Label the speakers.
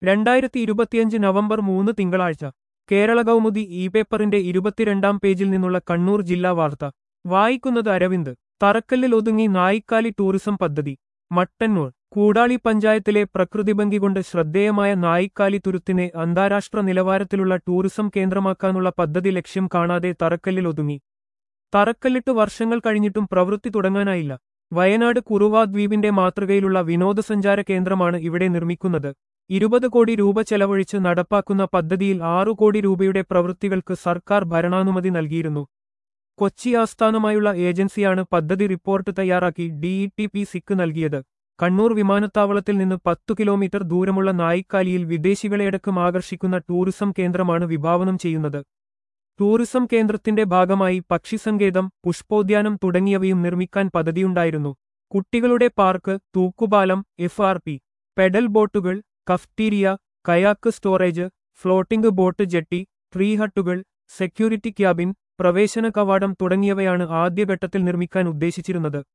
Speaker 1: രണ്ടായിരത്തി ഇരുപത്തിയഞ്ച് നവംബർ മൂന്ന് തിങ്കളാഴ്ച കേരള കൗമുദി ഇ പേപ്പറിന്റെ ഇരുപത്തിരണ്ടാം പേജിൽ നിന്നുള്ള കണ്ണൂർ ജില്ലാ വാർത്ത വായിക്കുന്നത് അരവിന്ദ് തറക്കല്ലിൽ ഒതുങ്ങി നായിക്കാലി ടൂറിസം പദ്ധതി മട്ടന്നൂർ കൂടാളി പഞ്ചായത്തിലെ പ്രകൃതിഭംഗി കൊണ്ട് ശ്രദ്ധേയമായ നായിക്കാലി തുരുത്തിനെ അന്താരാഷ്ട്ര നിലവാരത്തിലുള്ള ടൂറിസം കേന്ദ്രമാക്കാനുള്ള പദ്ധതി ലക്ഷ്യം കാണാതെ തറക്കല്ലിൽ ഒതുങ്ങി തറക്കല്ലിട്ട് വർഷങ്ങൾ കഴിഞ്ഞിട്ടും പ്രവൃത്തി തുടങ്ങാനായില്ല വയനാട് കുറുവാ ദ്വീപിന്റെ മാതൃകയിലുള്ള വിനോദസഞ്ചാര കേന്ദ്രമാണ് ഇവിടെ നിർമ്മിക്കുന്നത് ഇരുപത് കോടി രൂപ ചെലവഴിച്ച് നടപ്പാക്കുന്ന പദ്ധതിയിൽ ആറു കോടി രൂപയുടെ പ്രവൃത്തികൾക്ക് സർക്കാർ ഭരണാനുമതി നൽകിയിരുന്നു കൊച്ചി ആസ്ഥാനമായുള്ള ഏജൻസിയാണ് പദ്ധതി റിപ്പോർട്ട് തയ്യാറാക്കി ഡിഇടി പി സിക്ക് നൽകിയത് കണ്ണൂർ വിമാനത്താവളത്തിൽ നിന്ന് പത്തു കിലോമീറ്റർ ദൂരമുള്ള നായിക്കാലിയിൽ വിദേശികളെയടക്കം ആകർഷിക്കുന്ന ടൂറിസം കേന്ദ്രമാണ് വിഭാവനം ചെയ്യുന്നത് ടൂറിസം കേന്ദ്രത്തിന്റെ ഭാഗമായി പക്ഷിസങ്കേതം പുഷ്പോദ്യാനം തുടങ്ങിയവയും നിർമ്മിക്കാൻ പദ്ധതിയുണ്ടായിരുന്നു കുട്ടികളുടെ പാർക്ക് തൂക്കുപാലം എഫ് ആർ പി പെഡൽ ബോട്ടുകൾ cafeteria kayak storage floating boat jetty tree ഹട്ടുകൾ സെക്യൂരിറ്റി ക്യാബിൻ പ്രവേശന കവാടം തുടങ്ങിയവയാണ് ആദ്യഘട്ടത്തിൽ നിർമ്മിക്കാൻ ഉദ്ദേശിച്ചിരുന്നത്